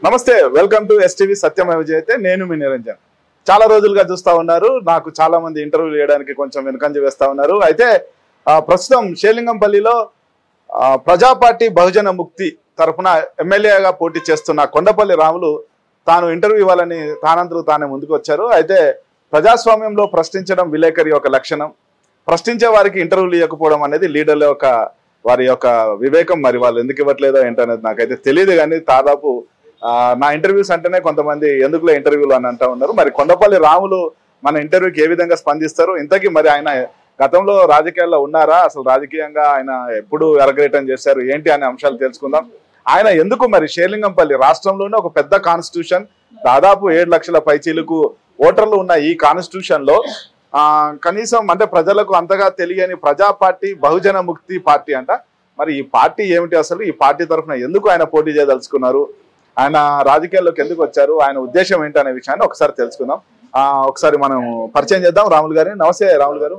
నమస్తే welcome to STV సత్యమయ విజయతే నేను మీ నిరంజన్ చాలా రోజులుగా చూస్తా ఉన్నారు నాకు చాలా మంది ఇంటర్వ్యూ చేయడానికి కొంచెం వెనుకంజ వేస్తా ఉన్నారు అయితే ఆ, ప్రస్తుతం షేలింగంపల్లిలో ఆ, ప్రజా పార్టీ బహుజన ముక్తి తరఫున ఎమ్మెల్యేగా పోటీ చేస్తున్న కొండపల్లి రాములు తాను ఇంటర్వ్యూ ఇవ్వాలని తానంతకు తానే ముందుకు వచ్చారు అయితే ప్రజాస్వామ్యంలో ప్రశ్నించడం విలేకరి యొక్క లక్షణం ప్రశ్నించే వారికి ఇంటర్వ్యూలు ఇవ్వకపోవడం అనేది లీడర్ల యొక్క వారి యొక్క వివేకం మరి వాళ్ళు ఎందుకు ఇవ్వట్లేదో ఏంటనేది నాకైతే తెలియదు కానీ దాదాపు ఆ, నా ఇంటర్వ్యూస్ అంటేనే కొంతమంది ఎందుకులో ఇంటర్వ్యూలు అని అంటా ఉన్నారు మరి కొండపల్లి రాములు మన ఇంటర్వ్యూకి ఏ విధంగా స్పందిస్తారు ఇంతకీ మరి ఆయన గతంలో రాజకీయాల్లో ఉన్నారా అసలు రాజకీయంగా ఆయన ఎప్పుడు ఎరగరేటం చేశారు ఏంటి అనే అంశాలు తెలుసుకుందాం ఆయన ఎందుకు మరి షేర్లింగంపల్లి రాష్ట్రంలోనే ఒక పెద్ద కాన్స్టిట్యూషన్ దాదాపు ఏడు లక్షల పైచీలకు ఓటర్లు ఉన్న ఈ కాన్స్టిట్యూషన్ లో ఆ కనీసం అంటే ప్రజలకు అంతగా తెలియని ప్రజా పార్టీ బహుజన ముక్తి పార్టీ అంట మరి ఈ పార్టీ ఏమిటి అసలు ఈ పార్టీ తరఫున ఎందుకు ఆయన పోటీ చేయదలుచుకున్నారు ఆయన రాజకీయాల్లోకి ఎందుకు వచ్చారు ఆయన ఉద్దేశం ఏంటి అనే విషయాన్ని ఒకసారి తెలుసుకుందాం ఆ ఒకసారి మనం పరిచయం చేద్దాం రాములు గారిని నమస్తే రాములు గారు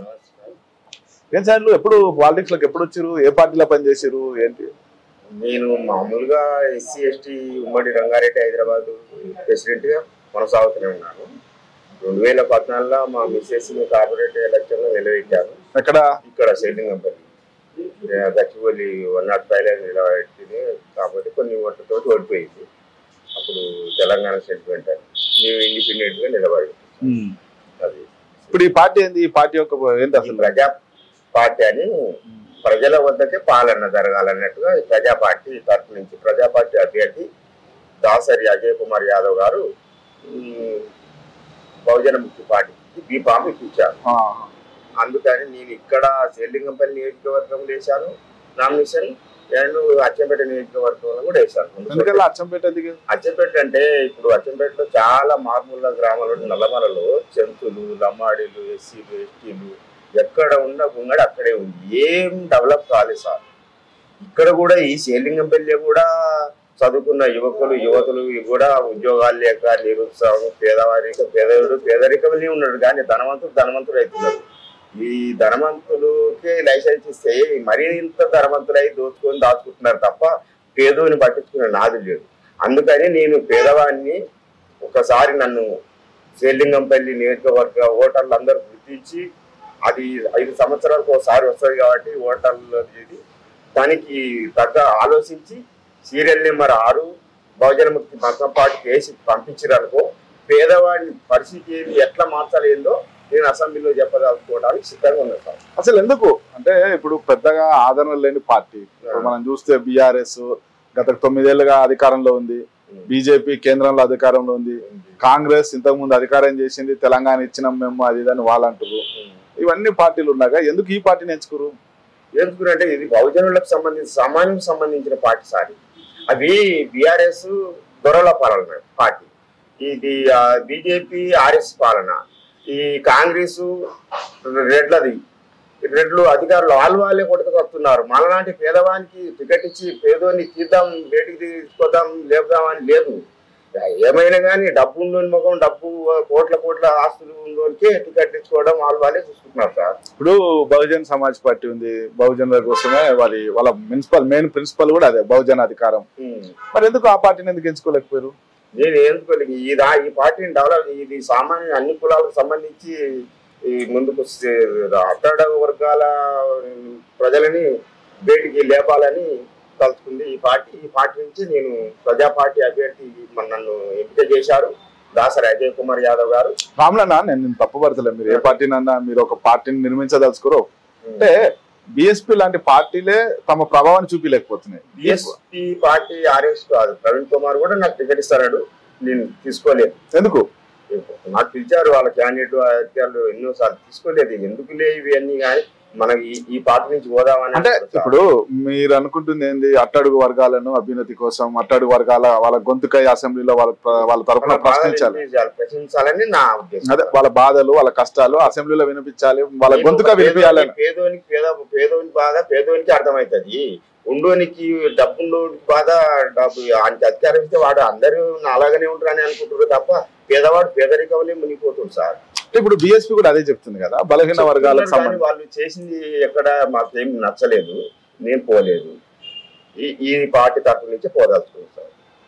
ఏం సార్ ఎప్పుడు పాలిటిక్స్ లోకి ఎప్పుడు వచ్చారు ఏ పార్టీలో పనిచేసారు ఏంటి నేను మామూలుగా ఎస్సీ ఎస్టీ ఉమ్మడి రంగారెడ్డి హైదరాబాద్ ప్రెసిడెంట్ గా కొనసాగుతూనే ఉన్నాను రెండు వేల పద్నాలుగులో మా మిస్సెస్ కార్పొరేట్ ఎలక్షన్ లో నిలబెట్టాను ఎక్కడ ఇక్కడ Serilingampally Gachibowli one naught five లో నిలబెట్టింది కాకపోతే కొన్ని ఓట్లతో ఓడిపోయింది అప్పుడు తెలంగాణ సెంటిమెంట్ అని మేము ఇండిపెండెంట్ గా నిలబడి అది ఇప్పుడు ఈ పార్టీ ఏంది ఈ పార్టీ యొక్క ఏంటి ఈ అసలు ప్రజా పార్టీ అని ప్రజల వద్దకే పాలన జరగాలన్నట్టుగా ఈ ప్రజా పార్టీ తరఫు నుంచి ప్రజా పార్టీ అభ్యర్థి దాసరి అజయ్ కుమార్ యాదవ్ గారు ఉమ్, బహుజన ముక్తి పార్టీకి బీఫామ్ ఇప్పించారు ఆ, అందుకని నేను ఇక్కడ సెల్లింగంపల్లి నియోజకవర్గం వేశాను నామినేషన్ అండ్ అచ్చంపేట నియోజకవర్గంలో కూడా వేశాను ఎందుకల్లా అచ్చంపేట ఎందుకు అచ్చంపేట అంటే ఇప్పుడు అచ్చంపేటలో చాలా మారుమూల గ్రామాలు నల్లమలలో చెంతులు లమ్మాడీలు ఎస్సీలు ఎస్టీలు ఎక్కడ ఉన్న గుంగడి అక్కడే ఉంది ఏం డెవలప్ కాలేదు సార్ ఇక్కడ కూడా ఈ శేలింగంపల్లి కూడా చదువుకున్న యువకులు యువతులు కూడా ఉద్యోగాలు లేక నిరుత్సాహం పేదవారిక పేదరుడు పేదరికమని ఉన్నాడు కానీ ధనవంతుడు ధనవంతుడు అవుతున్నాడు ఈ ధనవంతులకి లైసెన్స్ ఇస్తే మరీ ఇంత ధనవంతులై దోచుకొని దాచుకుంటున్నారు తప్ప పేదోని పట్టించుకునే నాది లేదు అందుకని నేను పేదవాడిని ఒకసారి నన్ను శ్రీలింగంపల్లి నియోజకవర్గ ఓటర్లు అందరూ గుర్తించి అది ఐదు సంవత్సరాలకు ఒకసారి వస్తుంది కాబట్టి ఓటర్లు ఇది దానికి తగ్గ ఆలోచించి సీరియల్ నెంబర్ ఆరు బహుజన ముక్తి మతం పార్టీకి వేసి పంపించారనుకో పేదవాడిని పరిస్థితి ఏది ఎట్లా మార్చలేదో నేను అసెంబ్లీలో చెప్పదలుచుకోవడానికి సిద్ధంగా ఉన్నాను సార్ అసలు ఎందుకు అంటే ఇప్పుడు పెద్దగా ఆదరణ లేని పార్టీ ఇప్పుడు మనం చూస్తే బీఆర్ఎస్ గత తొమ్మిదేళ్లుగా అధికారంలో ఉంది బీజేపీ కేంద్రంలో అధికారంలో ఉంది కాంగ్రెస్ ఇంతకు ముందు అధికారం చేసింది తెలంగాణ ఇచ్చినాం మేము అది ఇది అని వాళ్ళు అంటారు ఇవన్నీ పార్టీలు ఉన్నాగా ఎందుకు ఈ పార్టీని ఎంచుకోరు ఎందుకంటే ఇది బహుజనులకు సంబంధించి సామాన్యులకు సంబంధించిన పార్టీ సార్ అవి బీఆర్ఎస్ దొరల పాలన పార్టీ ఇది బీజేపీ ఆర్ఎస్ పాలన ఈ కాంగ్రెస్ రెడ్లది రెడ్లు అధికారులు వాళ్ళు వాళ్ళే కొట్టుకొస్తున్నారు మనలాంటి పేదవానికి టికెట్ ఇచ్చి పేదోని తీద్దాం బయటికి తీసుకొద్దాం లేపుదాం అని లేదు ఏమైనా కానీ డబ్బు ఉందని ముఖం డబ్బు కోట్ల కోట్ల ఆస్తులు ఉందోనికే టికెట్ ఇచ్చుకోవడం వాళ్ళు వాళ్ళే చూసుకుంటున్నారు సార్ ఇప్పుడు బహుజన్ సమాజ్ పార్టీ ఉంది బహుజనుల కోసమే వారి వాళ్ళ మున్సిపల్ మెయిన్ ప్రిన్సిపల్ కూడా అదే బహుజన అధికారం ఉమ్. మరి ఎందుకు ఆ పార్టీని ఎందుకు ఎంచుకోలేకపోయారు నేను ఎందుకు ఈ రా ఈ పార్టీని డెవలప్ ఇది సామాన్య అన్ని కులాలకు సంబంధించి ఈ ముందుకు వస్తే అట్టడ వర్గాల ప్రజలని బయటికి లేపాలని తలుచుకుంది ఈ పార్టీ ఈ పార్టీ నుంచి నేను ప్రజా పార్టీ అభ్యర్థి మన నన్ను ఎంపిక చేశారు దాసరి అజయ్ కుమార్ యాదవ్ గారు రాములన్నా నేను నేను తప్పుపడతలే మీరు ఏ పార్టీనన్నా మీరు ఒక పార్టీని నిర్మించదలుచుకోరు అంటే బిఎస్పీ లాంటి పార్టీలే తమ ప్రభావాన్ని చూపించలేకపోతున్నాయి బిఎస్పీ పార్టీ ఆర్ఎస్ కాదు ప్రవీణ్ కుమార్ కూడా నాకు టికెట్ ఇస్తాడు నేను తీసుకోలేదు ఎందుకు నాకు పిలిచారు వాళ్ళ క్యాండిడేట్ అధికారులు ఎన్నోసార్లు తీసుకోలేదు ఎందుకు లేవు ఇవన్నీ కానీ మనకి ఈ- ఈ పార్టీ నుంచి పోదామని అంటే అనుకుంటున్నాను. ఇప్పుడు మీరు అనుకుంటుంది ఏంది అట్టడుగు వర్గాలను అభ్యున్నతి కోసం అట్టడుగు వర్గాల వాళ్ళ గొంతుకై అసెంబ్లీలో వాళ్ళ వాళ్ళ తరఫున వాళ్ళ బాధలు ప్రశ్నించాలి వినిపించాలి, ప్రశ్నించాలని నా ఉద్దేశం అదే వాళ్ళ బాధలు వాళ్ళ కష్టాలు అసెంబ్లీలో వినిపించాలి వాళ్ళ గొంతుక వినిపించాలని పేదోనికి పేద పేదోని బాధ పేదోనికి అర్థమవుతుంది ఉండోనికి డబ్బుండోనికి బాధ డబ్బు ఆయనకి అధికారం ఇస్తే వాడు అందరూ అలాగనే ఉంటారని అనుకుంటారు తప్ప పేదవాడు పేదరికంలో మునిగిపోతుంది సార్ అంటే ఇప్పుడు బిఎస్పీ కూడా అదే చెప్తుంది కదా బలహీన వర్గాలకు చెప్తున్నారు కానీ సంబంధించి వాళ్ళు చేసింది ఎక్కడ మాకేం నచ్చలేదు నేను పోలేదు ఈ ఈ పార్టీ తరఫు నుంచి పోదాల్చుకున్నాను సార్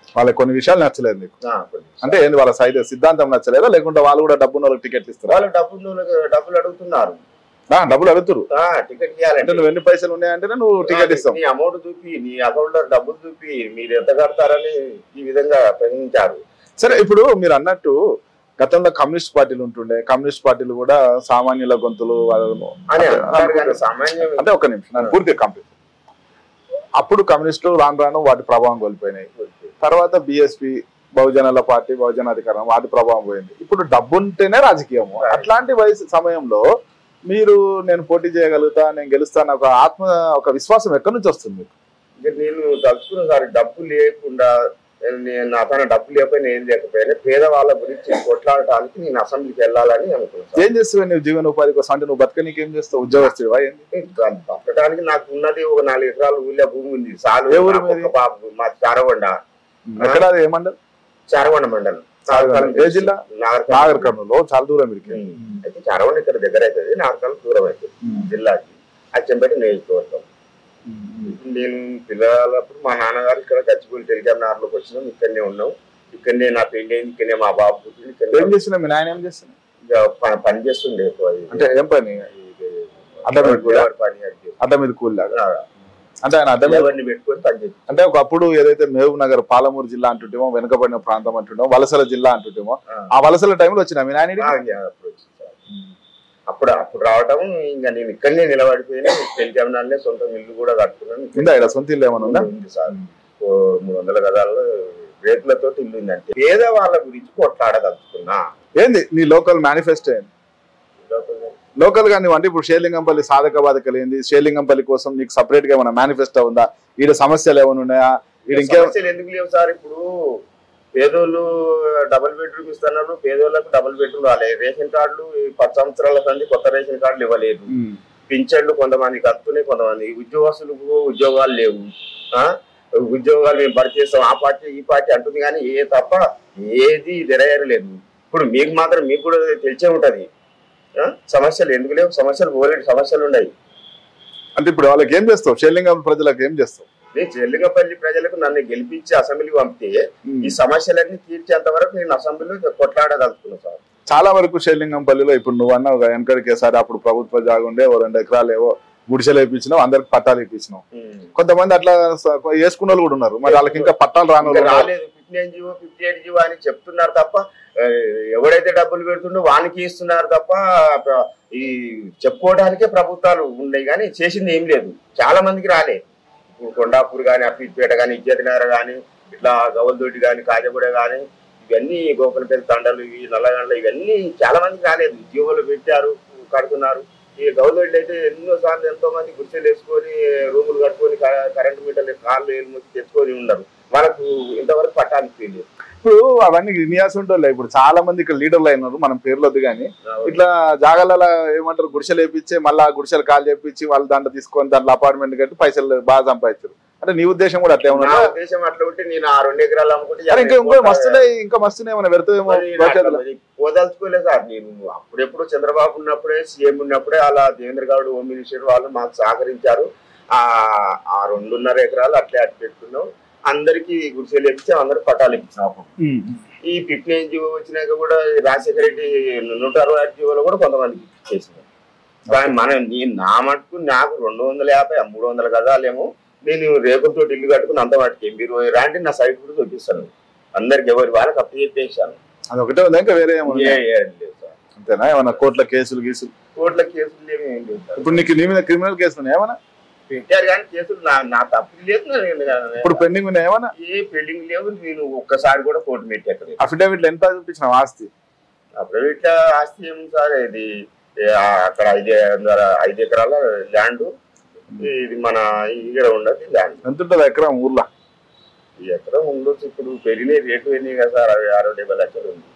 వాళ్ళకి కొన్ని విషయాలు నచ్చలేదు నీకు ఆ, కొన్ని. అంటే ఏంది వాళ్ళ సైడ్ సిద్ధాంతం నచ్చలేదా లేకుంటే వాళ్ళు కూడా డబ్బున్న వాళ్ళకి టికెట్లు ఇస్తారా వాళ్ళు డబ్బులు డబ్బులు అడుగుతున్నారు ఆ, డబ్బులు అడుగుతురు ఆ, టికెట్ అంటే ఇవ్వాలంటే నువ్వు ఎన్ని పైసలు ఉన్నాయంటేనే నువ్వు టికెట్ ఇస్తావు నీ అమౌంట్ చూపి నీ అకౌంట్ లో డబ్బులు చూపి మీరు ఎంత కడతారని ఈ విధంగా ప్రశ్నించారు సరే ఇప్పుడు మీరు అన్నట్టు గతంలో కమ్యూనిస్ట్ పార్టీలు ఉంటుండే కమ్యూనిస్ట్ పార్టీలు కూడా సామాన్యుల గొంతులు వాళ్ళను- అని అంటే- అంటారు కానీ సామాన్యం అంటే ఒక నిమిషం నేను పూర్తిగా కంప్లీట్ అప్పుడు కమ్యూనిస్టులు రాను రాను వాటి ప్రభావం కోల్పోయినాయి తర్వాత బిఎస్పి బహుజనుల పార్టీ బహుజన అధికారం వాటి ప్రభావం పోయింది ఇప్పుడు డబ్బు ఉంటేనే రాజకీయము Right. అట్లాంటి వయసు సమయంలో మీరు నేను పోటీ చేయగలుగుతా నేను గెలుస్తాను ఒక ఆత్మ ఒక విశ్వాసం ఎక్కడి నుంచి వస్తుంది మీకు ఇక నేను తలుచుకున్న సార్ డబ్బు లేకుండా నేను నా తన డబ్బు లేకపోయినా ఏం లేకపోయినా పేదవాళ్ళ గురించి కొట్లాడటానికి నేను అసెంబ్లీకి వెళ్ళాలని అనుకున్నాను ఏం చేస్తావు నువ్వు జీవన ఉపాధి కోసం అంటే నువ్వు బతకనీకి ఏం చేస్తావు ఉద్యోగస్తుడివా ఏంది బతకడానికి నాకు ఉన్నది ఒక నాలుగు ఎకరాల ఊళ్ళో భూమి ఉంది చాలు ఏ ఊరు నాకు మీది? ఒక పాప మా చారగొండ ఎక్కడ అది ఏమంటారు చారగొండ మండలం చారగొండ. ఏ జిల్లా? నాగర్ నాగర్ కర్నూలు చాలా దూరం ఇరికి అయితే చారగొండ ఇక్కడ దగ్గర అవుతుంది నాగర్కర్నూలు దూరం అవుతుంది జిల్లాకి అచ్చంపేట నియోజకవర్గం నేను పిల్లలప్పుడు మా నాన్నగారు ఇక్కడ గచ్చిపూడి టెలిగ్రామ్ నార్లోకి వచ్చినాం ఇక్కడనే ఉన్నాం ఇక్కడనే నా పెళ్లి అయింది ఇక్కడనే మా బాబు పుట్టింది ఇక్కడనే ఏం చేస్తున్నా మీ నాయన ఏం చేస్తున్నా ఇక ప- పని చేస్తుండే ఎక్కువ ఇది. అంటే ఏం పని ఇది అడ్డ మీద కూడా? లేబర్ పని అది చేస్తుండే. అడ్డ మీద కూలిలాగా అంటే ఆయన అడ్డ మీద లేబర్ని పెట్టుకొని పని చేస్తుంది అంటే ఒకప్పుడు ఏదైతే మహబూబ్ నగర్ పాలమూరు జిల్లా అంటుంటేమో వెనుకబడిన ప్రాంతం అంటుంటేమో వలసల జిల్లా అంటుంటేమో ఆ వలసల టైంలో వచ్చిన మీ నాయన అప్పుడు వచ్చింది సార్. అప్పుడు అప్పుడు రావటం ఇంకా నేను ఇక్కడనే నిలబడిపోయినా టెలిగ్రామ్ నాన్నే సొంత ఇల్లు కూడా కట్టుకున్నాను ఉందా ఇక్కడ సొంత ఇల్లు ఏమైనా ఉందా ఉంది సార్ ఓ మూడు వందల గదాల్లో రేకులతో ఇల్లు ఉందంటే పేదవాళ్ళ గురించి కొట్లాడదలుచుకున్నా ఏంది నీ లోకల్ మేనిఫెస్టో ఏంది లోకల్ గా నువ్వు అంటే ఇప్పుడు షేలింగంపల్లి సాధక బాధకలు ఏంది షేలింగంపల్లి కోసం నీకు సపరేట్ గా ఏమైనా మేనిఫెస్టో ఉందా ఈడ సమస్యలు ఏమైనా ఉన్నాయా ఈడ ఇంకే సమస్యలు ఎందుకు లేవు సార్ ఇప్పుడు పేదోళ్ళు డబుల్ బెడ్రూమ్ ఇస్తున్నారు పేదోళ్ళకు డబుల్ బెడ్రూమ్ రాలేదు రేషన్ కార్డులు ఈ పది సంవత్సరాల సంది కొత్త రేషన్ కార్డులు ఇవ్వలేదు ఉమ్. పింఛన్లు కొంతమందికి వస్తున్నాయి కొంతమంది ఉద్యోగస్తులకు ఉద్యోగాలు లేవు ఆ ఉద్యోగాలు మేము భర్తీ చేస్తాం ఆ పార్టీ ఈ పార్టీ అంటుంది కానీ ఏ తప్ప ఏది నెరవేరలేదు ఇప్పుడు మీకు మాత్రం మీకు కూడా తెలిసే ఉంటది ఆ? సమస్యలు ఎందుకు లేవు సమస్యలు పోలేడు సమస్యలు ఉన్నాయి అంటే ఇప్పుడు వాళ్ళకి ఏం చేస్తావు షేలింగం ప్రజలకు ఏం చేస్తావు నేను చెల్లిగపల్లి ప్రజలకు నన్ను గెలిపించి అసెంబ్లీకి పంపితే ఉమ్. ఈ సమస్యలన్నీ తీర్చేంత వరకు నేను అసెంబ్లీలో కొట్లాడదలుచుకున్నాను సార్ చాలా వరకు షేలింగంపల్లిలో ఇప్పుడు నువ్వు అన్నావు కదా, వెనకడికేసారి అప్పుడు ప్రభుత్వ జాగా ఉండే ఓ రెండు ఎకరాలు ఏవో గుడిసెలు వేయించినావు అందరికి పట్టాలు ఇప్పించినావు ఉమ్. కొంతమంది అట్లా స- వేసుకున్న వాళ్ళు కూడా ఉన్నారు మరి వాళ్ళకి ఇంకా పట్టాలు రాని ఇంకా వాళ్ళు ఉన్నారు. రాలేదు fifty nine GO fifty eight GO అని చెప్తున్నారు తప్ప ఆ, ఎవడైతే డబ్బులు పెడుతుండో వానికి ఇస్తున్నారు తప్ప ప్ర- ఈ చెప్పుకోవడానికే ప్రభుత్వాలు ఉన్నాయి కానీ చేసింది ఏం లేదు చాలా మందికి రాలే ఇప్పుడు కొండాపూర్ కానీ అప్పీపేట కానీ ఇజ్జతనగర్ కానీ ఇట్లా గవల్దొడ్డి కానీ కాజగూడ కానీ ఇవన్నీ గోపనపల్లి తండలు ఇవి నల్లగండ్ల ఇవన్నీ చాలా మందికి రాలేదు జీవోలు పెట్టారు కడుతున్నారు ఈ గవర్నమెంట్ అయితే ఎన్నో సార్లు ఎంతో మంది గుర్చెలు వేసుకొని రూములు కట్టుకొని క- కరెంటు మీటర్లు కాళ్ళు ఏళ్ళు మొత్తి తెచ్చుకొని ఉన్నారు వాళ్ళకు ఇంతవరకు పట్టానికి తెలియదు ఇప్పుడు అవన్నీ విన్యాసం ఉంటుండే ఇప్పుడు చాలా మంది ఇక్కడ లీడర్లు అయినారు మనం పేర్లు వద్దు కానీ ఇట్లా జాగాలలో ఏమంటారు గుడిసెలు వేపించి మళ్ళీ ఆ గుడిసెలు కాల్ చేపించి వాళ్ళు దాంట్లో తీసుకొని దాంట్లో అపార్ట్మెంట్ కట్టి పైసలు బాగా సంపాదించారు అంటే నీ ఉద్దేశం కూడా అట్లా నా ఏమన్నా ఉద్దేశం అట్లా ఉంటే నేను ఆ రెండు ఎకరాలు అమ్ముకుంటే అరే ఇంకా ఇంకో మస్తున్నాయి ఇంకా మస్తున్నాయి ఏమైనా పెడతావేమో మరి నేను అట్లా భవిష్యత్తులో. మరి పోదలుచుకోలేదు సార్ నేను అప్పుడెప్పుడు చంద్రబాబు ఉన్నప్పుడే సీఎం ఉన్నప్పుడే అలా దేవేంద్ర గౌడ్ హోమ్ మినిస్టర్ వాళ్ళు మాకు సహకరించారు ఆ ఆ రెండున్నర ఎకరాలు అట్లే అట్టు పెట్టుకున్నాం అందరికి గుడిసెలు ఇప్పించాం అందరు పట్టాలు ఇప్పించాం అప్పుడు. ఉమ్. ఈ ఫిఫ్టీ నైన్ జీవో వచ్చినాక కూడా ఈ రాజశేఖర రెడ్డి నూట అరవై ఆరు జీవోలో కూడా కొంతమందికి చేసినాం కానీ మనం నేను నా మటుకు నాకు రెండు వందల యాభై మూడు వందల గదాలేమో నేను రేకులతో ఇల్లు కట్టుకుని అంత వాటికి మీరు రాండి నా సైట్ కూడా చూపిస్తాను అందరికి ఎవరి వాళ్ళకి అప్పు చెప్పేసాను అది ఒకటే ఉందా ఇంకా వేరే ఏమన్నా ఏ ఉన్నాయా? ఏ లేదు సార్ అంతేనా ఏమన్నా కోర్టుల కేసులు గీసులు కోర్టుల కేసులు లేవు ఏం లేదు సార్. ఇప్పుడు నీకు నీ మీద క్రిమినల్ కేసులు ఉన్నాయి ఏమన్నా పెట్టారు కానీ కేసులు నా నా తప్పు లేదు నేను- ఇప్పుడు పెండింగ్ ఉన్నాయి ఏమన్నా ఏ పెళ్లింగ్ లేవు నేను ఒక్కసారి కూడా కోర్టు పెట్టాను అఫిడవిట్లు ఎంత చూపించిన ఆస్తి ప్రైవేట్ ఆస్తి ఏముంది సార్ ఇది ఏ, ఆ, అక్కడ ఐదు వందల ఐదు ఎకరాల ల్యాండ్ ఇది మన ఇక్కడ ఉండదు ల్యాండ్ ఎంత ఉంటుంది ఎకరం ఊర్లో ఈ ఎకరం ఉండొచ్చు ఇప్పుడు పెరిగిన రేటు పెరిగినాయి కదా సార్ అరవై అరవై డెబ్బై లక్షలు ఉంది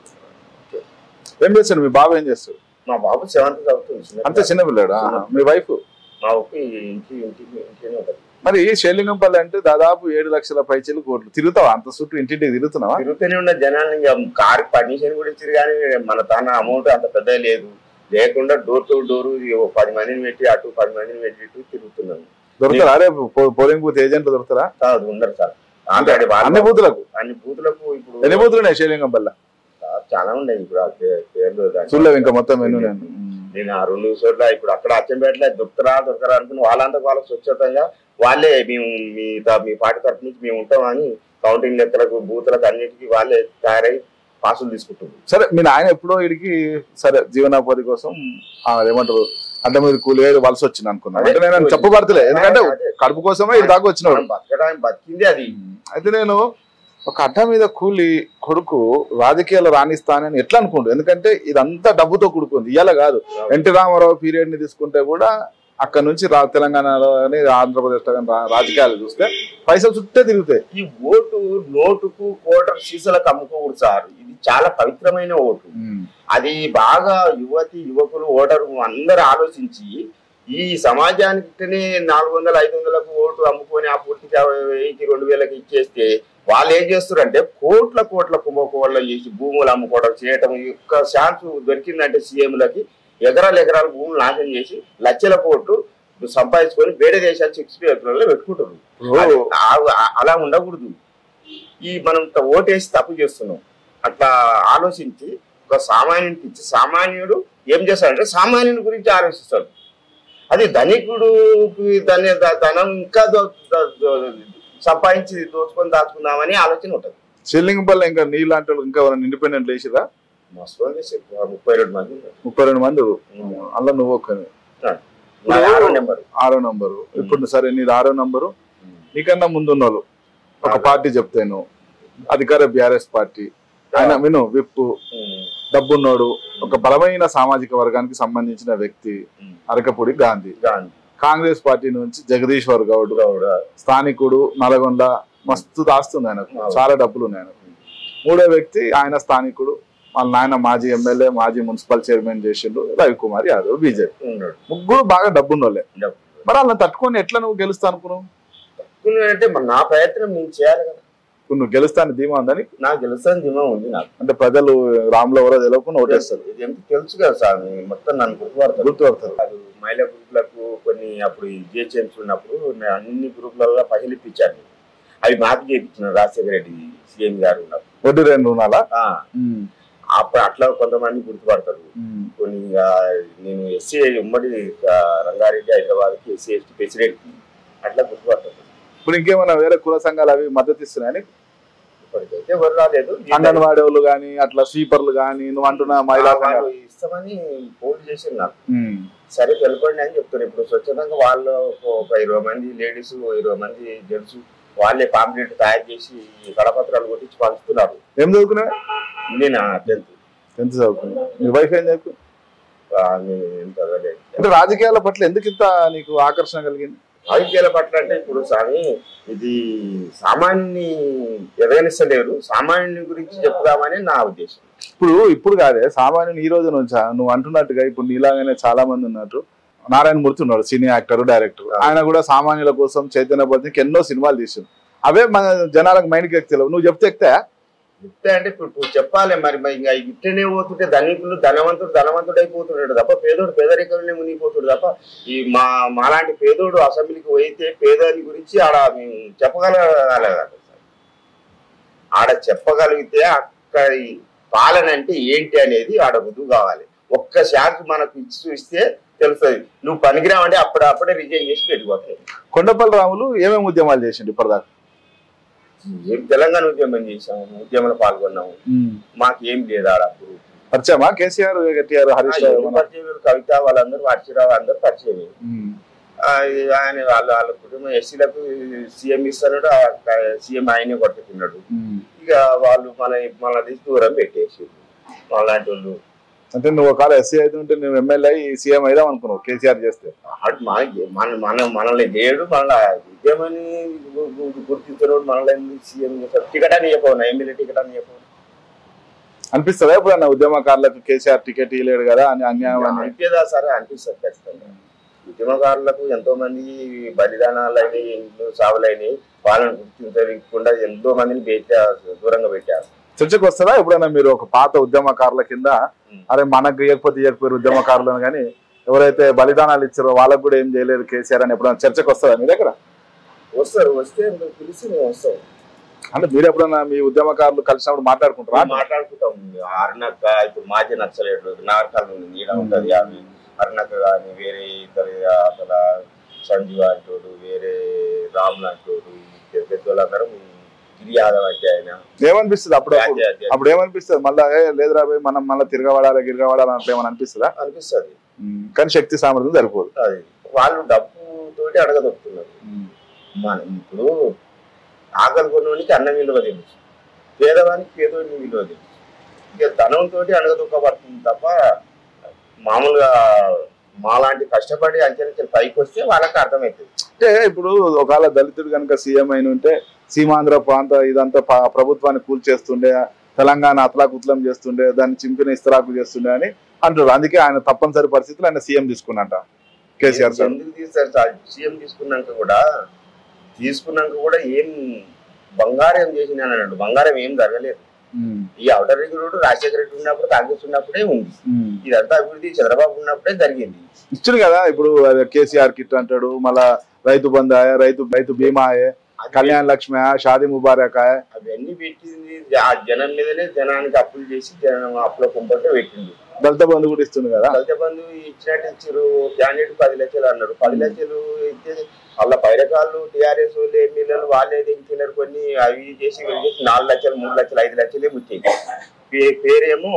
ఏం చేస్తాడు మీ బాబు ఏం చేస్తాడు మా బాబు సెవెంత్ చదువుతుంది చిన్న అంతే చిన్న పిల్లాడు మీ వైఫ్ మా ఒక్క ఇంటి ఇంటి ఇంటినే ఉంటుంది మరి షేలింగంపల్లి అంటే దాదాపు ఏడు లక్షల పైచీలు కోట్లు తిరుగుతావా అంత చుట్టూ ఇంటింటికి తిరుగుతున్నావా తిరుగుతూనే ఉన్న జనాలు ఇంకా కార్ పర్మిషన్ కూడా ఇచ్చారు కానీ మన తన అమౌంట్ అంత పెద్దగా లేదు లేకుండా డోర్ టు డోర్ పది మందిని పెట్టి అటు పది మందిని పెట్టి ఇటు తిరుగుతున్నాను దొరుకుతారా అరే పో- పోలింగ్ బూత్ ఏజెంట్లు దొరుకుతారా కాదు ఉండరు సార్ ఆల్రెడీ అన్ని వాళ్ళు బూతులకు అన్ని బూతులకు ఇప్పుడు ఎన్ని బూతులు ఉన్నాయి షేలింగం వల్ల చాలా ఉన్నాయి ఇప్పుడు ఆ పే- పేర్లు దానికి. చూడలేవు ఇంకా మొత్తం ఎన్ని నేను నేను ఆ రెండు చోట్ల ఇప్పుడు అక్కడ అచ్చంపేటలో దొరుకుతారా దొరకరా అనుకుని వాళ్ళంతా వాళ్ళ స్వచ్ఛతంగా వాళ్ళే మేము మీ త- మీ పార్టీ తరఫు నుంచి మేము ఉంటామని కౌంటింగ్ లెక్కలకు బూతులకు అన్నిటికీ వాళ్ళే తయారై పాసులు తీసుకుంటుంది సరే మీ నాయన ఎప్పుడో ఇడికి సరే జీవనోపాధి కోసం ఆ, ఏమంటారు అడ్డ మీద కూలి వలస వచ్చింది అనుకున్నాను అంటే నేను చెప్పబడతలే ఎందుకంటే అదే. కడుపు కోసమే ఇది దాకా వచ్చినాడు మనం బతకడానికి బతికింది అది అయితే నేను ఒక అడ్డ మీద కూలి కొడుకు రాజకీయాలు రాణిస్తానని ఎట్లా అనుకుంటు ఎందుకంటే ఇదంతా డబ్బుతో కూడుకుంది ఇవాళ కాదు ఎన్టీ రామారావు పీరియడ్ ని తీసుకుంటే కూడా అక్కడ నుంచి రా తెలంగాణలో కానీ ఆంధ్రప్రదేశ్ లో కానీ రా- రాజకీయాలు చూస్తే పైసలు చుట్టే తిరుగుతాయి ఈ ఓటు నోటుకు కోటర్ సీసాలకు అమ్ముకోకూడదు సార్ ఇది చాలా పవిత్రమైన ఓటు అది బాగా యువతి యువకులు ఓటరు అందరూ ఆలోచించి ఈ సమాజానికి నాలుగు వందల ఐదు వందలకు ఓటు అమ్ముకొని ఆ పూర్తికి యాభై వెయ్యికి రెండు వేలకి ఇచ్చేస్తే వాళ్ళు ఏం చేస్తారంటే కోట్ల కోట్ల కుంభకోణం చేసి భూములు అమ్ముకోవడం చేయటం ఈ యొక్క ఛాన్స్ దొరికిందంటే సీఎంలకి ఎకరాలు ఎకరాలు భూములు నాశనం చేసి లక్షల కోట్లు సంపాదించుకొని వేరే దేశాలు సిక్స్ లో పెట్టుకుంటారు అది ఆ- ఆ- అలా ఉండకూడదు ఈ మనం త- ఓటేసి తప్పు చేస్తున్నాం అట్లా ఆలోచించి ఒక సామాన్యునికి ఇచ్చి సామాన్యుడు ఏం చేస్తాడంటే సామాన్యుని గురించి ఆలోచిస్తాడు అది ధనికుడు దాని ద- ధనం ఇంకా దో- ద- దో- సంపాదించి దోచుకొని దాచుకుందామని ఆలోచన ఉంటుంది షెల్లింగంపల్లి ఇంకా నీలాంటి వాళ్ళు ఇంకా ఎవరైనా ఇండిపెండెంట్ వేసిరా మస్తు మంది చేసి ముప్పై రెండు మంది ఉన్నారు. ముప్పై రెండు మంది ఉమ్. అందులో నువ్వు ఒక్కని నాది ఆరో నెంబర్ ఆరో నంబరు ఇప్పుడు సరే నీది ఆరో నంబరు నీకన్నా ముందున్న వాళ్ళు ఒక అదే. పార్టీ చెప్తాను అధికార బిఆర్ఎస్ పార్టీ ఆయన విను విప్పు డబ్బున్నోడు ఒక బలమైన సామాజిక వర్గానికి సంబంధించిన వ్యక్తి అరకపూడి గాంధీ గాంధీ కాంగ్రెస్ పార్టీ నుంచి జగదీశ్వర్ గౌడ్ గౌడ స్థానికుడు నల్గొండ మస్తు దాస్తుంది ఆయనకు అవును. చాలా డబ్బులు ఉన్నాయి ఆయనకు మూడో వ్యక్తి ఆయన స్థానికుడు వాళ్ళ నాయన మాజీ ఎమ్మెల్యే మాజీ మున్సిపల్ చైర్మన్ చేసిండు రవికుమార్ యాదవ్ బీజేపీ ఉన్నాడు ముగ్గురు బాగా డబ్బున్నోళ్ళే డబ్బు. మరి వాళ్ళని తట్టుకొని ఎట్లా నువ్వు గెలుస్తా అనుకున్నావు అంటే మరి నా ప్రయత్నం నేను చేయాలి కదా ఇప్పుడు నువ్వు గెలుస్తాను ధీమా ఉందని నాకు గెలుస్తాను ధీమా ఉంది నాకు అంటే ప్రజలు రాములో ఎవరో తెలియకుండా ఓటేస్తారు ఇది ఎంత తెలుసు కదా సార్ నేను మొత్తం నన్ను గుర్తుపడతాను గుర్తుపడతారు అది మహిళా గ్రూపులకు కొన్ని అప్పుడు జిహెచ్ఎంసీ ఉన్నప్పుడు నేను అన్ని గ్రూపులలో పగిలిపించాను అవి మాకు చేయించిన రాజశేఖర రెడ్డి సీఎం గారు ఉన్నప్పుడు వడ్డీ రెండు రుణాలా ఆ, అప్పుడు అట్లా కొంతమంది గుర్తుపడతారు కొన్ని ఇక నేను ఎస్సీ ఉమ్మడి ఆ, రంగారెడ్డి హైదరాబాద్కి ఎస్సీ ఎస్టీ ప్రెసిడెంట్ అట్లా గుర్తుపడతారు ఇప్పుడు ఇంకేమైనా వేరే కుల సంఘాలు అవి మద్దతు ఇస్తున్నాయని ఇప్పటికైతే ఎవరు రాలేదు అంగన్వాడీ వాళ్ళు కానీ అట్లా స్వీపర్లు కానీ నువ్వు అంటున్న మహిళా వాళ్ళు సంఘాలు ఇస్తామని ఫోన్ చేసి నాకు ఉమ్. సరే వెళ్ళిపోండి అని చెప్తారు ఇప్పుడు స్వచ్ఛందంగా వాళ్ళు ఒక- ఒక ఇరవై మంది లేడీస్ ఇరవై మంది జెంట్స్ వాళ్ళే పాంప్లెట్ తయారు చేసి ఈ కడపత్రాలు కొట్టించి పంచుతున్నారు ఏం చదువుకున్నావా నేను టెన్త్ ఎంత చదువుకున్నా నీ వైఫ్ ఏం చదువుకు నేను చదవలేదు అంటే రాజకీయాల పట్ల ఎందుకు ఇంత నీకు ఆకర్షణ కలిగింది రాజకీయాల పట్ల అంటే ఇప్పుడు స్వామి ఇది సామాన్యుని ఎదగనిస్తలేరు సామాన్యుని గురించి చెప్పుదామని నా ఉద్దేశం ఇప్పుడు ఇప్పుడు కాదే సామాన్యుని ఈ రోజు నుంచా నువ్వు అంటున్నట్టుగా ఇప్పుడు నీలాగానే చాలా మంది ఉన్నట్టు నారాయణ మూర్తి ఉన్నాడు సినీ యాక్టర్ డైరెక్టర్ ఆయన కూడా సామాన్యుల కోసం చైతన్య బద్ధికి ఎన్నో సినిమాలు తీసిండు అవే మన జనాలకు మైండ్కి ఎక్కితలేవు నువ్వు చెప్తే ఎక్కితే చెప్తే అంటే ఇప్పుడు ఇప్పుడు చెప్పాలి మరి మరి ఇంకా ఇట్టనే పోతుంటే ధనికులు ధనవంతుడు ధనవంతుడు అయిపోతున్నాడు తప్ప పేదోడు పేదరికంలో మునిగిపోతుడు తప్ప ఈ మా మాలాంటి పేదోడు అసెంబ్లీకి పోయితే పేదోని గురించి ఆడ మేము చెప్పగలగాలి కదా సార్. ఆడ చెప్పగలిగితే అక్కడ ఈ పాలన అంటే ఏంటి అనేది ఆడ రుజువు కావాలి ఒక్క శాఖ మనకు ఇచ్చి చూస్తే తెలుస్తుంది నువ్వు పనికిరావంటే అప్పుడు అప్పుడే రిజైన్ చేసి పెట్టుకోతాయి కొండపల్లి రాములు ఏమేమి ఉద్యమాలు చేసిండు ఇప్పటిదాకా ఏం తెలంగాణ ఉద్యమం చేసాము ఉద్యమంలో పాల్గొన్నాము మాకు ఏం లేదు ఆడ అప్పుడు పరిచయమా కేసీఆర్ కేటీఆర్ హరీష్ రావు ఏమన్నా? పరిచయం కవిత వాళ్ళందరూ వార్షిరావు అందరూ పరిచయం ఉమ్. ఆయన వాళ్ళ వాళ్ళ కుటుంబం ఎస్సీలకు సీఎం ఇస్తాడు సీఎం ఆయనే కొట్టుకున్నాడు ఉమ్. ఇక వాళ్ళు మన మన తీసి దూరం పెట్టేసి వాళ్ళంటి వాళ్ళు అంటే నువ్వు ఒకవేళ ఎస్సీ అయితే ఉంటే నువ్వు ఎమ్మెల్యే సీఎం అయిదాం అనుకున్నావు కేసీఆర్ చేస్తే అటు మనకి మన మన మనల్ని చేయడు మళ్ళా ఉద్యమని గు- గు- గుర్తించినోడు మనల్ని సీఎం చేస్తాడు టికెట్ అని చెప్పవు ఎమ్మెల్యే టికెట్ అని చెప్పవు అనిపిస్తుందా ఎప్పుడన్నా ఉద్యమకారులకు కేసీఆర్ టికెట్ ఇవ్వలేడు కదా అని అన్యాయం అని అనిపించదా సరే అనిపిస్తుంది ఖచ్చితంగా ఉద్యమకారులకు ఎంతో మంది బలిదానాలని ఇంట్లో సావులని వాళ్ళని గుర్తించకుండా ఎంతో మందిని పెట్టారు దూరంగా పెట్టారు చర్చకు వస్తుందా ఎప్పుడైనా మీరు ఒక పాత ఉద్యమకారుల కింద ఉమ్. అరే మనకు ఇవ్వకపోతే ఇవ్వకపోయారు ఉద్యమకారులను కానీ ఎవరైతే బలిదానాలు ఇచ్చారో వాళ్ళకు కూడా ఏం చేయలేదు కేసీఆర్ అని ఎప్పుడైనా చర్చకు వస్తుందా మీ దగ్గర వస్తారు వస్తే నువ్వు పిలిచి నువ్వు వస్తావు అంటే మీరు ఎప్పుడన్నా మీ ఉద్యమకారులు కలిసినప్పుడు మాట్లాడుకుంటారా మనం మాట్లాడుకుంటాం అరుణక్క ఇప్పుడు మాజీ నచ్చలేడు నాగరికాలు ఉంది ఈడ ఉంటది ఆమె అరుణక్క కానీ వేరే ఇతర అసలు సంజీవ్ అంటోడు వేరే రామ్ అంటోడు ఈ పెద్దోళ్ళందరూ గిరి యాదవ్ అంటే ఆయన ఏమనిపిస్తుంది అప్పుడప్పుడు అదే, అదే. అప్పుడు ఏమనిపిస్తుంది మళ్ళీ ఏ లేదురా భయ్ మనం మళ్ళీ తిరగబడాలి గిరగబడాలి అంటే ఏమని అనిపిస్తుందా అనిపిస్తుంది ఉమ్, కానీ శక్తి సామర్థ్యం సరిపోదు అది వాళ్ళు డబ్బు తోటి అడగదొక్కుతున్నారు మనం ఇప్పుడు ఆకలి కొన్నోనికి అన్నం విలువ తెలుసు పేదవానికి పేదోడిని విలువ తెలుసు ఇక ధనంతో అడగదొక్కబడుతుంది తప్ప మామూలుగా మాలాంటి కష్టపడి అంచెలంచెలు పైకి వస్తే వాళ్ళకి అర్థమవుతుంది అంటే ఇప్పుడు ఒకవేళ దళితుడు కనుక సీఎం అయిన ఉంటే సీమాంధ్ర ప్రాంత ఇదంతా ప- ప్రభుత్వాన్ని కూల్చేస్తుండే తెలంగాణ అతలాకుతలం చేస్తుండే దాన్ని చింపిన ఇస్తరాకు చేస్తుండే అని అంటారు అందుకే ఆయన తప్పనిసరి పరిస్థితులు ఆయన సీఎం తీసుకున్నట్ట కేసీఆర్ సార్ ఎందుకు తీస్తారు సార్ సీఎం తీసుకున్నాక కూడా తీసుకున్నాక కూడా ఏం బంగారం ఏం చేసిన అన్నాడు బంగారం ఏం జరగలేదు ఉమ్, ఈ outer ring road Rajasekhara Reddy ఉన్నప్పుడు కాంగ్రెస్ ఉన్నప్పుడే ఉంది ఉమ్. ఇదంతా అభివృద్ధి చంద్రబాబు ఉన్నప్పుడే జరిగింది ఇచ్చుడు కదా ఇప్పుడు అదే కేసీఆర్ కిట్ అంటాడు మళ్ళా రైతు బంధాయ రైతు రైతు బీమాయే అది కళ్యాణ్ లక్ష్మి షాదీ ముబారక్ ఆయే అవన్నీ పెట్టింది ఆ జనం మీదనే జనానికి అప్పులు చేసి జనం అప్పుల కుంపటే పెట్టింది దళిత బంధు కూడా ఇస్తుంది కదా దళిత బంధు ఇచ్చినట్టు ఇచ్చారు క్యాండిడేట్ పది లక్షలు అన్నారు పది లక్షలు ఇస్తే వాళ్ళ పైరకాళ్ళు టీఆర్ఎస్ వాళ్ళు ఎమ్మెల్యేలు వాళ్ళే దిగుతున్నారు కొన్ని అవి చేసి ఇవి చేసి నాలుగు లక్షలు మూడు లక్షలు ఐదు లక్షలే ముచ్చాయి పే- పేరేమో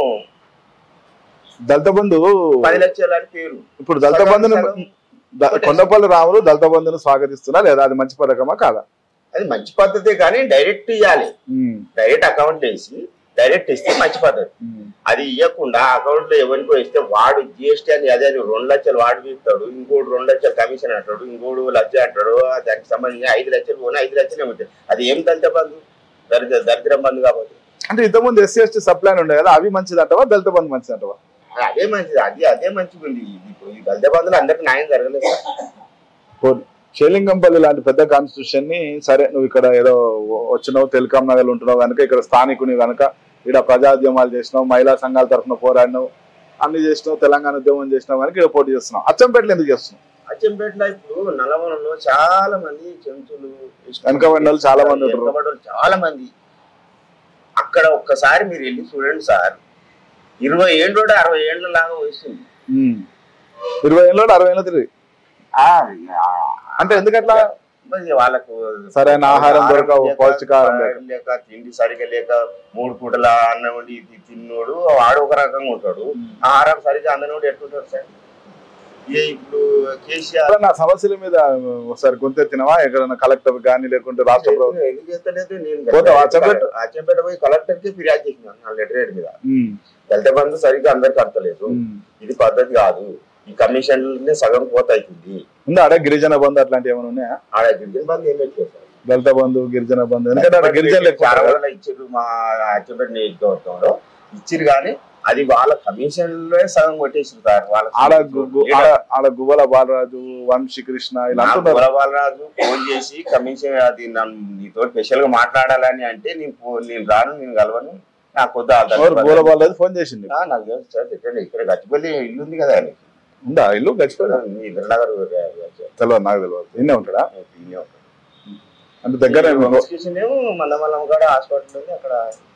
దళిత బంధు పది లక్షలు అని పేరు ఇప్పుడు దళిత బంధును సగం ద- కొండపల్లి రాములు దళిత బంధును స్వాగతిస్తున్నా లేదా అది మంచి పథకమా కాదా అది మంచి పద్ధతే కానీ డైరెక్ట్ ఇవ్వాలి ఉమ్, డైరెక్ట్ అకౌంట్ వేసి డైరెక్ట్ ఇస్తే మంచి పద్ధతి ఉమ్, అది ఇవ్వకుండా అకౌంట్ లో ఎవరికో ఇస్తే వాడు జిఎస్టీ అని అదే అది రెండు లక్షలు వాడు తీస్తాడు ఇంకోటి రెండు లక్షలు కమిషన్ అంటాడు ఇంకోడు లక్ష అంటాడు దానికి సంబంధించి ఐదు లక్షలు పోనీ ఐదు లక్షలే ఉంటాయి అది ఏం దళిత బంధు దరిద్ర దరిద్రం బంధు కాబట్టి అంటే ఇంతకుముందు ఎస్సీ ఎస్టీ సప్లైన్ ఉండే కదా అవి మంచిది అంటవా దళిత బంధు మంచిది అంటవా అదే మంచిది అది అదే మంచిగా ఉంది ఇది ఇప్పుడు ఈ దళిత బంధులు అందరికి న్యాయం జరగలేదు సార్ పోనీ. షేలింగంపల్లి లాంటి పెద్ద కాన్స్టిట్యూషన్ ని సరే నువ్వు ఇక్కడ ఏదో వచ్చినావు టెలికాం నగర్ ఉంటున్నావు కనుక ఇక్కడ స్థానికుని కనుక ఇక్కడ ప్రజాద్యమాలు చేసినావు మహిళా సంఘాల తరఫున పోరాడినావు అన్ని చేసినావు తెలంగాణ ఉద్యమం చేసినావు కనుక ఇక్కడ పోటీ చేస్తున్నావు అచ్చంపేటలో ఎందుకు చేస్తున్నావు అచ్చంపేటలో ఇప్పుడు నల్లవనంలో చాలా మంది చెంచులు వెనకబడిన వాళ్ళు చాలా మంది ఉంటారు. వెనకబడిన వాళ్ళు చాలా మంది అక్కడ ఒక్కసారి మీరు వెళ్ళి చూడండి సార్ ఇరవై ఏళ్ళు అరవై ఏళ్ళ లాగా వస్తుంది ఉమ్. ఇరవై ఏళ్ళు అరవై ఏళ్ళు తిరిగి అంటే ఎందుకట్లా మరి వాళ్ళకు సరైన ఆహారం దొరకవు, లేక, పౌష్టికాహారం లేక. లేక తిండి సరిగా లేక మూడు పూటల అన్నం వండి ఇది తిన్నోడు వాడు ఒక రకంగా ఉంటాడు ఆహారం సరిగా అందనోడు ఎట్లుంటాడు సార్ ఏ ఇప్పుడు కేసీఆర్ నా సమస్యల మీద ఒకసారి గొంతెత్తినవా ఎక్కడైనా కలెక్టర్ కానీ లేకుంటే రాష్ట్ర ప్రభుత్వం ఎందుకు చేస్తలేదు నేను పోతావా అచ్చంపేట? అచ్చంపేట పోయి కలెక్టర్ కి ఫిర్యాదు చేసినాను నా లెటర్ హెడ్ మీద ఉమ్, దళిత బంధు సరిగ్గా అందరికి అర్థలేదు ఉమ్. ఇది పద్ధతి కాదు ఈ కమిషన్లనే సగం పోత అవుతుంది ఉందా ఆడ గిరిజన బంధు అట్లాంటివి ఏమైనా ఉన్నాయా ఆడ గిరిజన బంధు ఏం పెట్టలేదు సార్ దళిత బంధు గిరిజన బంధు ఎందుకంటే ఆడ గిరిజనులు ఎక్కువ చాలా ఉంటారు కదా. రోజులు ఇచ్చారు మా అచ్చంపేట నియోజకవర్గంలో ఇచ్చిరు కానీ అది వాళ్ళ కమిషన్ లో సగం కొట్టేసారు సార్ వాళ్ళ ఆడ గు- గు- ఆడ ఆడ గువ్వల బాలరాజు వంశీ కృష్ణ ఇలా నాకు అంటున్నారు గోలబాలరాజు ఫోన్ చేసి కమిషన్ అది నన్ను నీతో స్పెషల్ గా మాట్లాడాలని అంటే నేను ఫోన్ నేను రాను నేను కలవను నాకు వద్దు ఆ ఎవరు దళిత గోల బంధు. బాలరాజు ఫోన్ చేసింది ఆ, నాకు తెలుసు సార్ ఇక్కడ ఇక్కడ గచ్చిపల్లి ఇల్లు ఉంది కదా ఆయనకి. ఉందా ఇల్లు గచ్చిపోయి మీ ఇంద్రనగర్ తెలియదు నాకు తెలియదు ఇన్నే ఉంటాడా ఈయనే ఉంటాడు. అంటే దగ్గర ఈ ఇన్స్టిట్యూషన్ ఏమో మల్లమల్లం కూడా హాస్పిటల్ ఉంది అక్కడ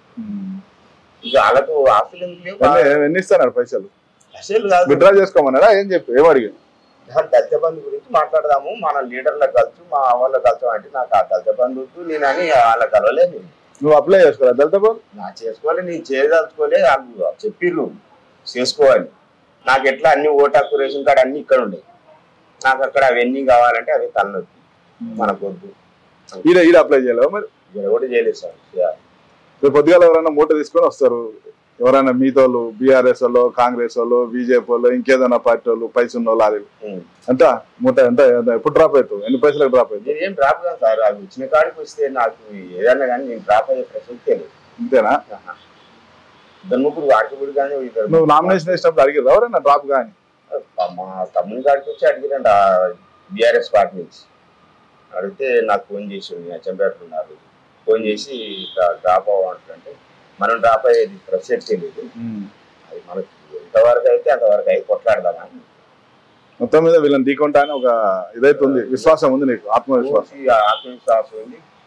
ఇక వాళ్ళకు ఆస్తులు ఎందుకు లేవు ఎన్ని ఇస్తాడు పైసలు అసలు కాదు విత్డ్రా చేసుకోమన్నాడా ఏం చెప్పి ఏం అడిగి దాని దళిత బంధు గురించి మాట్లాడదాము మన లీడర్లకు కలుసు మా వాళ్ళకి కలుసు అంటే నాకు ఆ దళిత బంధు వద్దు నేను అని వాళ్ళకి కలవలేదు నువ్వు అప్లై చేసుకోరా దళిత బంధు నా చేసుకోవాలి నేను చేయదలుచుకోలే వాళ్ళు చెప్పిర్రు చేసుకోవాలి నాకు ఎట్లా అన్ని ఓటు హక్కు రేషన్ కార్డు అన్ని ఇక్కడ ఉండే నాకు అక్కడ అవన్నీ కావాలంటే అవి తలనొప్పి మనకు వద్దు ఈడ ఈడ అప్లై చేయలేవు మరి ఇక్కడ కూడా చేయలేదు సార్ చేయాలి. రేపు పొద్దుగాల ఎవరైనా మూట తీసుకొని వస్తారు ఎవరైనా మీతోళ్ళు బీఆర్ఎస్ వాళ్ళు కాంగ్రెస్ వాళ్ళు బీజేపీ వాళ్ళు ఇంకేదైనా పార్టీ వాళ్ళు పైసలు ఉన్న వాళ్ళు అది ఉం. ఎంత మూట ఎంత ఎంత ఎప్పుడు డ్రాప్ అవుతావు ఎన్ని పైసలకు డ్రాప్ అవుతావు నేనేం డ్రాప్ కాదు సార్ అవి ఇచ్చిన కాడికి వస్తే నాకు ఏదన్నా కానీ నేను డ్రాప్ అయ్యే ప్రసక్తే లేదు అంతేనా ఆహా. ఇద్దరు ముగ్గురు వాటికి కానీ ఇద్దరు నువ్వు నామినేషన్ వేసినప్పుడు అడిగారు ఎవరైనా డ్రాప్ కానీ మా తమ్ముని కాడికి వచ్చి అడిగిరంట బీఆర్ఎస్ పార్టీ నుంచి అడిగితే నాకు ఫోన్ చేసి చెంపేటలు ఉన్నారు ఫోన్ చేసి ఇట్లా డ్రాప్ అవ్వాలంటే మనం డ్రాప్ అయ్యేది ప్రసక్తే లేదు అది మనకి ఎంతవరకు అయితే అంతవరకు అయి కొట్లాడదామని మొత్తం మీద వీళ్ళని ఢీకొంటా అని ఒక ఇదైతే ఉంది విశ్వాసం ఉంది నీకు ఆత్మవిశ్వాసం పూర్తి ఆత్మవిశ్వాసం ఉంది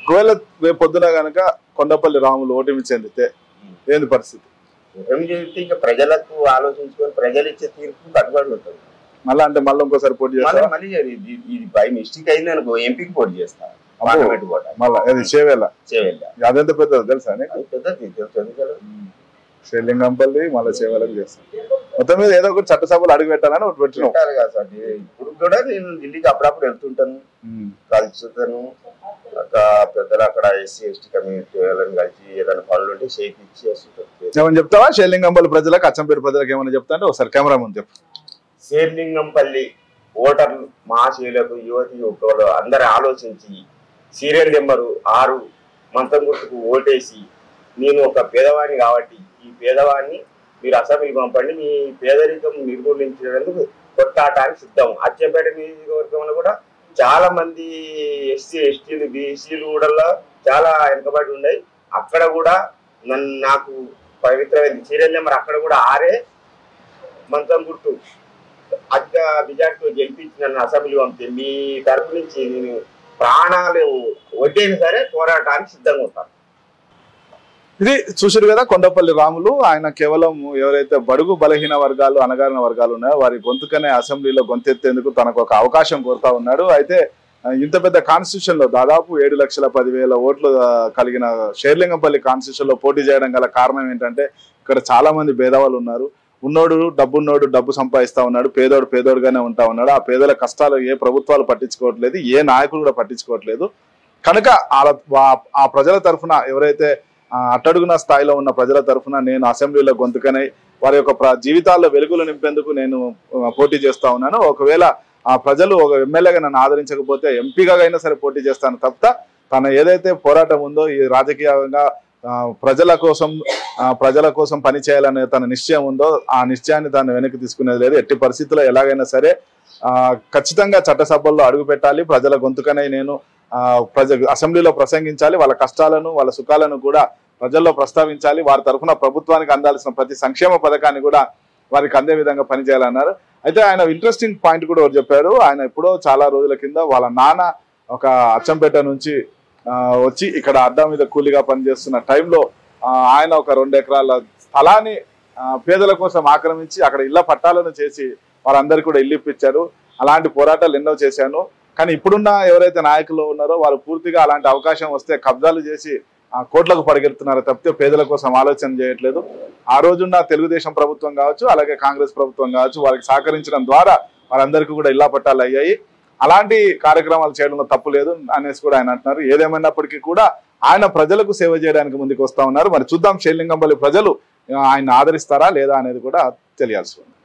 ఒకవేళ రేపు పొద్దున గనక కొండపల్లి రాములు ఓటమి చెందితే ఏంది పరిస్థితి ఏం చేస్తే ఇంకా ప్రజలకు ఆలోచించుకొని ప్రజలు ఇచ్చే తీర్పు కట్టుబడి ఉంటుంది మళ్ళా అంటే మళ్ళీ ఇంకోసారి పోటీ మళ్ళీ చేస్తావా మళ్ళీ ఇది ఇది బై మిస్టేక్ అయింది అనుకో ఎంపీకి పోటీ చేస్తా పార్లమెంట్ కూడా మళ్ళా అది చేవేళ చేయాలి అదెంత పెద్దది తెలుసా నీకు అది పెద్దది తెలుసు ఎందుకంటే శ్రీలింగంపల్లి మళ్ళీ చేవేలకు చేస్తాం మొత్తం మీద ఏదో ఒకటి చట్టసభలు అడుగు పెట్టాలని ఒకటి పెట్టినాం పెట్టాలి కదా సార్ ఇప్పుడు కూడా నేను ఢిల్లీకి అప్పుడప్పుడు వెళ్తుంటాను ఉమ్. కలుసుతాను ఒక పెద్దలు అక్కడ ఎస్సీ ఎస్టీ కమ్యూనిటీ వాళ్ళని కలిసి ఏదైనా పనులు ఉంటే చేయించి చేస్తుంటారు ఏమని చెప్తావా షేర్లింగంపల్లి ప్రజలకు అచ్చంపేట ప్రజలకు ఏమైనా చెప్తా అంటే ఒకసారి కెమెరా ముందు చెప్పు శేర్లింగంపల్లి ఓటర్లు మహాశీలకు యువతి యువకులు అందరూ ఆలోచించి సీరియల్ నెంబరు ఆరు మంతం గుర్తుకు ఓటేసి నేను ఒక పేదవాడిని కాబట్టి ఈ పేదవాడిని మీరు అసెంబ్లీకి పంపండి మీ పేదరికం నిర్మూలించేందుకు కొట్టాటానికి సిద్ధం అచ్చంపేట నియోజకవర్గంలో కూడా చాలా మంది ఎస్సీ ఎస్టీలు బీసీలు కూడా చాలా వెనుకబడి ఉన్నాయి అక్కడ కూడా నన్ను నాకు పవిత్రమైన సీరియల్ నెంబర్ అక్కడ కూడా ఆరే మంచం గుర్తు అక్క మెజార్టీతో గెలిపించి నన్ను అసెంబ్లీ పంపితే మీ తరపు నుంచి నేను ప్రాణాలు వడ్డైనా సరే పోరాటానికి సిద్ధంగా ఉంటాను ఇది చూసారు కదా కొండపల్లి రాములు ఆయన కేవలం ఎవరైతే బడుగు బలహీన వర్గాలు అనగారిన వర్గాలు ఉన్నాయో వారి గొంతుకనే అసెంబ్లీలో గొంతెత్తేందుకు తనకు ఒక అవకాశం కోరుతా ఉన్నాడు అయితే ఆ, ఇంత పెద్ద కాన్స్టిట్యూషన్ లో దాదాపు ఏడు లక్షల పదివేల ఓట్లు ఆ, కలిగిన షేర్లింగంపల్లి కాన్స్టిట్యూషన్ లో పోటీ చేయడం గల కారణం ఏంటంటే ఇక్కడ చాలా మంది భేదవాళ్ళు ఉన్నారు ఉన్నోడు డబ్బున్నోడు డబ్బు సంపాదిస్తా ఉన్నాడు పేదోడు పేదోడుగానే ఉంటా ఉన్నాడు ఆ పేదల కష్టాలు ఏ ప్రభుత్వాలు పట్టించుకోవట్లేదు ఏ నాయకులు కూడా పట్టించుకోవట్లేదు కనుక ఆ- ఆ- ఆ ప్రజల తరఫున ఎవరైతే ఆ, అట్టడుగున స్థాయిలో ఉన్న ప్రజల తరఫున నేను అసెంబ్లీలో గొంతుకనై వారి యొక్క ప్ర- జీవితాల్లో వెలుగులు నింపేందుకు నేను ఆ, పోటీ చేస్తా ఉన్నాను ఒకవేళ ఆ ప్రజలు ఒక ఎమ్మెల్యేగా నన్ను ఆదరించకపోతే ఎంపీగా అయినా సరే పోటీ చేస్తాను తప్ప తన ఏదైతే పోరాటం ఉందో ఈ రాజకీయంగా ఆ, ప్రజల కోసం ఆ, ప్రజల కోసం పని చేయాలనే తన నిశ్చయం ఉందో ఆ నిశ్చయాన్ని తాను వెనక్కి తీసుకునేది లేదు ఎట్టి పరిస్థితుల్లో ఎలాగైనా సరే ఆ, ఖచ్చితంగా చట్టసభల్లో అడుగు పెట్టాలి ప్రజల గొంతుకనే నేను ఆ, ప్రజ అసెంబ్లీలో ప్రసంగించాలి వాళ్ళ కష్టాలను వాళ్ళ సుఖాలను కూడా ప్రజల్లో ప్రస్తావించాలి వారి తరఫున ప్రభుత్వానికి అందాల్సిన ప్రతి సంక్షేమ పథకాన్ని కూడా వారికి అందే విధంగా పనిచేయాలన్నారు అయితే ఆయన ఇంట్రెస్టింగ్ పాయింట్ కూడా ఒకటి చెప్పారు ఆయన ఎప్పుడో చాలా రోజుల కింద వాళ్ళ నాన్న ఒక అచ్చంపేట నుంచి ఆ, వచ్చి ఇక్కడ అడ్డా మీద కూలీగా పనిచేస్తున్న టైంలో ఆ, ఆయన ఒక రెండు ఎకరాల స్థలాన్ని ఆ, పేదల కోసం ఆక్రమించి అక్కడ ఇళ్ల పట్టాలను చేసి వారందరికీ కూడా ఇల్లు ఇప్పించారు అలాంటి పోరాటాలు ఎన్నో చేశాను కానీ ఇప్పుడున్న ఎవరైతే నాయకులు ఉన్నారో వారు పూర్తిగా అలాంటి అవకాశం వస్తే కబ్జాలు చేసి ఆ కోట్లకు పరిగెడుతున్నారు తప్పితే పేదల కోసం ఆలోచన చేయట్లేదు ఆ రోజున్న తెలుగుదేశం ప్రభుత్వం కావచ్చు అలాగే కాంగ్రెస్ ప్రభుత్వం కావచ్చు వారికి సహకరించడం ద్వారా వారందరికీ కూడా ఇళ్ల పట్టాలు అయ్యాయి అలాంటి కార్యక్రమాలు చేయడంలో తప్పు లేదు అనేసి కూడా ఆయన అంటున్నారు ఏదేమైనప్పటికీ కూడా ఆయన ప్రజలకు సేవ చేయడానికి ముందుకు వస్తా ఉన్నారు మరి చూద్దాం షేర్లింగంపల్లి ప్రజలు ఆ, ఆయన ఆదరిస్తారా లేదా అనేది కూడా తెలియాల్సి ఉంది